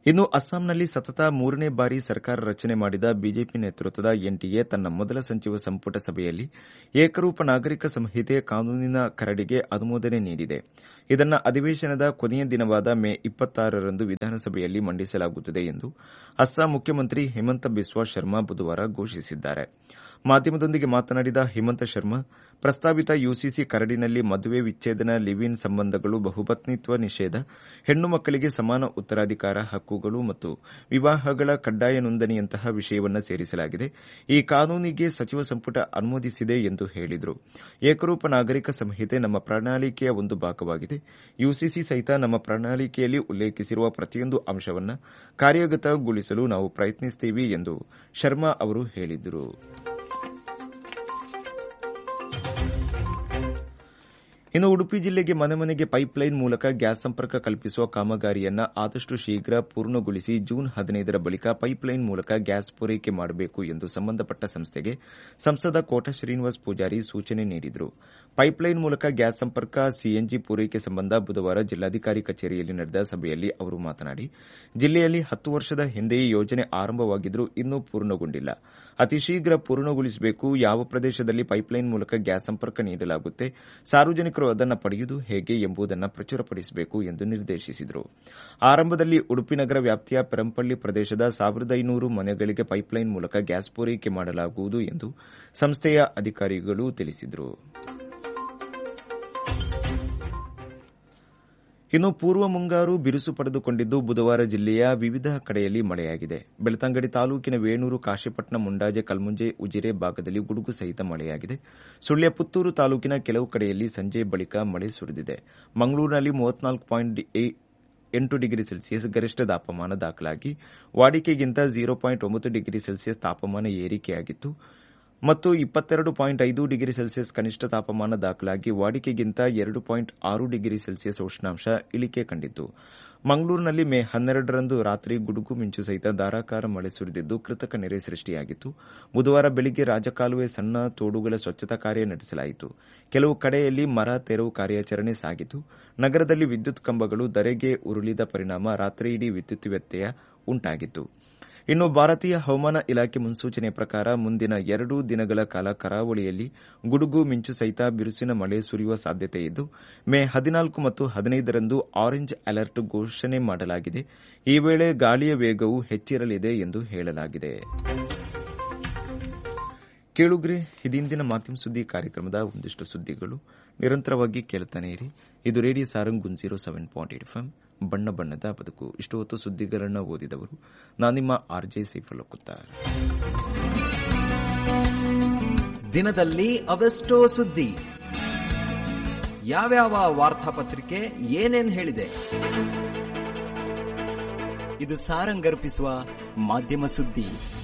ಇನ್ನು ಅಸ್ಸಾಂನಲ್ಲಿ ಸತತ ಮೂರನೇ ಬಾರಿ ಸರ್ಕಾರ ರಚನೆ ಮಾಡಿದ ಬಿಜೆಪಿ ನೇತೃತ್ವದ ಎನ್ಡಿಎ ತನ್ನ ಮೊದಲ ಸಚಿವ ಸಂಪುಟ ಸಭೆಯಲ್ಲಿ ಏಕರೂಪ ನಾಗರಿಕ ಸಂಹಿತೆ ಕಾನೂನಿನ ಕರಡಿಗೆ ಅನುಮೋದನೆ ನೀಡಿದೆ ಇದನ್ನು ಅಧಿವೇಶನದ ಕೊನೆಯ ದಿನವಾದ ಮೇ ಇಪ್ಪತ್ತಾರರಂದು ವಿಧಾನಸಭೆಯಲ್ಲಿ ಮಂಡಿಸಲಾಗುತ್ತದೆ ಎಂದು ಅಸ್ಸಾಂ ಮುಖ್ಯಮಂತ್ರಿ ಹಿಮಂತ ಬಿಸ್ವಾ ಶರ್ಮಾ ಬುಧವಾರ ಘೋಷಿಸಿದ್ದಾರೆ ಮಾಧ್ಯಮದೊಂದಿಗೆ ಮಾತನಾಡಿದ ಹಿಮಂತ ಶರ್ಮಾ ಪ್ರಸ್ತಾವಿತ ಯುಸಿಸಿ ಕರಡಿನಲ್ಲಿ ಮದುವೆ ವಿಚ್ಛೇದನ ಲಿವ್ ಇನ್ ಸಂಬಂಧಗಳು ಬಹುಪತ್ನಿತ್ವ ನಿಷೇಧ ಹೆಣ್ಣು ಮಕ್ಕಳಿಗೆ ಸಮಾನ ಉತ್ತರಾಧಿಕಾರ ಹಕ್ಕುಗಳು ಮತ್ತು ವಿವಾಹಗಳ ಕಡ್ಡಾಯ ನೋಂದಣಿಯಂತಹ ವಿಷಯವನ್ನು ಸೇರಿಸಲಾಗಿದೆ ಈ ಕಾನೂನಿಗೆ ಸಚಿವ ಸಂಪುಟ ಅನುಮೋದಿಸಿದೆ ಎಂದು ಹೇಳಿದರು ಏಕರೂಪ ನಾಗರಿಕ ಸಂಹಿತೆ ನಮ್ಮ ಪ್ರಣಾಳಿಕೆಯ ಒಂದು ಭಾಗವಾಗಿದೆ ಯುಸಿಸಿ ಸಹಿತ ನಮ್ಮ ಪ್ರಣಾಳಿಕೆಯಲ್ಲಿ ಉಲ್ಲೇಖಿಸಿರುವ ಪ್ರತಿಯೊಂದು ಅಂಶವನ್ನು ಕಾರ್ಯಗತಗೊಳಿಸಲು ನಾವು ಪ್ರಯತ್ನಿಸುತ್ತೇವೆ ಎಂದು ಶರ್ಮಾ ಅವರು ಹೇಳಿದರು ಇನ್ನು ಉಡುಪಿ ಜಿಲ್ಲೆಗೆ ಮನೆ ಮನೆಗೆ ಪೈಪ್ಲೈನ್ ಮೂಲಕ ಗ್ಯಾಸ್ ಸಂಪರ್ಕ ಕಲ್ಪಿಸುವ ಕಾಮಗಾರಿಯನ್ನು ಆದಷ್ಟು ಶೀಘ್ರ ಪೂರ್ಣಗೊಳಿಸಿ ಜೂನ್ ಹದಿನೈದರ ಬಳಿಕ ಪೈಪ್ಲೈನ್ ಮೂಲಕ ಗ್ಯಾಸ್ ಪೂರೈಕೆ ಮಾಡಬೇಕು ಎಂದು ಸಂಬಂಧಪಟ್ಟ ಸಂಸ್ಥೆಗೆ ಸಂಸದ ಕೋಟ ಶ್ರೀನಿವಾಸ್ ಪೂಜಾರಿ ಸೂಚನೆ ನೀಡಿದರು ಪೈಪ್ಲೈನ್ ಮೂಲಕ ಗ್ಯಾಸ್ ಸಂಪರ್ಕ ಸಿಎನ್ಜಿ ಪೂರೈಕೆ ಸಂಬಂಧ ಬುಧವಾರ ಜಿಲ್ಲಾಧಿಕಾರಿ ಕಚೇರಿಯಲ್ಲಿ ನಡೆದ ಸಭೆಯಲ್ಲಿ ಅವರು ಮಾತನಾಡಿ ಜಿಲ್ಲೆಯಲ್ಲಿ ಹತ್ತು ವರ್ಷದ ಹಿಂದೆಯೇ ಯೋಜನೆ ಆರಂಭವಾಗಿದ್ದರೂ ಇನ್ನೂ ಪೂರ್ಣಗೊಂಡಿಲ್ಲ ಅತಿ ಶೀಘ್ರ ಪೂರ್ಣಗೊಳಿಸಬೇಕು ಯಾವ ಪ್ರದೇಶದಲ್ಲಿ ಪೈಪ್ಲೈನ್ ಮೂಲಕ ಗ್ಯಾಸ್ ಸಂಪರ್ಕ ನೀಡಲಾಗುತ್ತೆ ಸಾರ್ವಜನಿಕರು ಅದನ್ನು ಪಡೆಯುವುದು ಹೇಗೆ ಎಂಬುದನ್ನು ಪ್ರಚುರಪಡಿಸಬೇಕು ಎಂದು ನಿರ್ದೇಶಿಸಿದರು ಆರಂಭದಲ್ಲಿ ಉಡುಪಿ ನಗರ ವ್ಯಾಪ್ತಿಯ ಪೆರಂಪಳ್ಳಿ ಪ್ರದೇಶದ ಸಾವಿರದ ಐನೂರು ಮನೆಗಳಿಗೆ ಪೈಪ್ಲೈನ್ ಮೂಲಕ ಗ್ಯಾಸ್ ಪೂರೈಕೆ ಮಾಡಲಾಗುವುದು ಎಂದು ಸಂಸ್ಥೆಯ ಅಧಿಕಾರಿಗಳು ತಿಳಿಸಿದರು ಇನ್ನು ಪೂರ್ವ ಮುಂಗಾರು ಬಿರುಸು ಪಡೆದುಕೊಂಡಿದ್ದು ಬುಧವಾರ ಜಿಲ್ಲೆಯ ವಿವಿಧ ಕಡೆಯಲ್ಲಿ ಮಳೆಯಾಗಿದೆ ಬೆಳ್ತಂಗಡಿ ತಾಲೂಕಿನ ವೇಣೂರು ಕಾಶಿಪಟ್ಟಣ ಮುಂಡಾಜೆ ಕಲ್ಮುಂಜೆ ಉಜಿರೆ ಭಾಗದಲ್ಲಿ ಗುಡುಗು ಸಹಿತ ಮಳೆಯಾಗಿದೆ ಸುಳ್ಯ ಪುತ್ತೂರು ತಾಲೂಕಿನ ಕೆಲವು ಕಡೆಯಲ್ಲಿ ಸಂಜೆ ಬಳಿಕ ಮಳೆ ಸುರಿದಿದೆ ಮಂಗಳೂರಿನಲ್ಲಿ ಮೂವತ್ನಾಲ್ಕು ಪಾಯಿಂಟ್ ಎಂಟು ಡಿಗ್ರಿ ಸೆಲ್ಸಿಯಸ್ ಗರಿಷ್ಠ ತಾಪಮಾನ ದಾಖಲಾಗಿ ವಾಡಿಕೆಗಿಂತ ಝೀರೋ ಪಾಯಿಂಟ್ ಒಂಬತ್ತು ಡಿಗ್ರಿ ಸೆಲ್ಸಿಯಸ್ ತಾಪಮಾನ ಏರಿಕೆಯಾಗಿತ್ತು ಮತ್ತು ಇಪ್ಪತ್ತೆರಡು ಪಾಯಿಂಟ್ ಐದು ಡಿಗ್ರಿ ಸೆಲ್ಸಿಯಸ್ ಕನಿಷ್ಠ ತಾಪಮಾನ ದಾಖಲಾಗಿ ವಾಡಿಕೆಗಿಂತ ಎರಡು ಪಾಯಿಂಟ್ ಆರು ಡಿಗ್ರಿ ಸೆಲ್ಸಿಯಸ್ ಉಷ್ಣಾಂಶ ಇಳಿಕೆ ಕಂಡಿತ್ತು ಮಂಗಳೂರಿನಲ್ಲಿ ಮೇ ಹನ್ನೆರಡರಂದು ರಾತ್ರಿ ಗುಡುಗು ಮಿಂಚು ಸಹಿತ ಧಾರಾಕಾರ ಮಳೆ ಸುರಿದಿದ್ದು ಕೃತಕ ನೆರೆ ಸೃಷ್ಟಿಯಾಗಿತ್ತು ಬುಧವಾರ ಬೆಳಿಗ್ಗೆ ರಾಜಕಾಲುವೆ ಸಣ್ಣ ತೋಡುಗಳ ಸ್ವಚ್ಛತಾ ಕಾರ್ಯ ನಡೆಸಲಾಯಿತು ಕೆಲವು ಕಡೆಯಲ್ಲಿ ಮರ ತೆರವು ಕಾರ್ಯಾಚರಣೆ ಸಾಗಿತು ನಗರದಲ್ಲಿ ವಿದ್ಯುತ್ ಕಂಬಗಳು ಧರೆಗೆ ಉರುಳಿದ ಪರಿಣಾಮ ರಾತ್ರಿಯಿಡೀ ವಿದ್ಯುತ್ ವ್ಯತ್ಯಯ ಉಂಟಾಗಿತ್ತು ಇನ್ನು ಭಾರತೀಯ ಹವಾಮಾನ ಇಲಾಖೆ ಮುನ್ಸೂಚನೆ ಪ್ರಕಾರ ಮುಂದಿನ ಎರಡು ದಿನಗಳ ಕಾಲ ಕರಾವಳಿಯಲ್ಲಿ ಗುಡುಗು ಮಿಂಚು ಸಹಿತ ಬಿರುಸಿನ ಮಳೆ ಸುರಿಯುವ ಸಾಧ್ಯತೆ ಇದ್ದು ಮೇ ಹದಿನಾಲ್ಕು ಮತ್ತು ಹದಿನೈದರಂದು ಆರೆಂಜ್ ಅಲರ್ಟ್ ಘೋಷಣೆ ಮಾಡಲಾಗಿದೆ ಈ ವೇಳೆ ಗಾಳಿಯ ವೇಗವು ಹೆಚ್ಚಿರಲಿದೆ ಎಂದು ಹೇಳಲಾಗಿದೆ ಕೇಳುಗ್ರೆ ಇದಿಂದಿನ ಮಾಧ್ಯಮ ಸುದ್ದಿ ಕಾರ್ಯಕ್ರಮದ ಒಂದಿಷ್ಟು ಸುದ್ದಿಗಳು ನಿರಂತರವಾಗಿ ಕೇಳ್ತಾನೆ ಇರಿ ಇದು radio Sarang zero seven point eight FM ಬಣ್ಣ ಬಣ್ಣದ ಬದುಕು ಇಷ್ಟು ಹೊತ್ತು ಸುದ್ದಿಗಳನ್ನು ಓದಿದವರು ನಾನು ನಿಮ್ಮ ಆರ್ ಜೆ ಸೈಫಲೋಕುತ್ತಾರೆ ದಿನದಲ್ಲಿ ಅವೆಷ್ಟೋ ಸುದ್ದಿ ಯಾವ್ಯಾವ ವಾರ್ತಾಪತ್ರಿಕೆ ಏನೇನ್ ಹೇಳಿದೆ ಇದು ಸಾರಂಗರ್ಪಿಸುವ ಮಾಧ್ಯಮ ಸುದ್ದಿ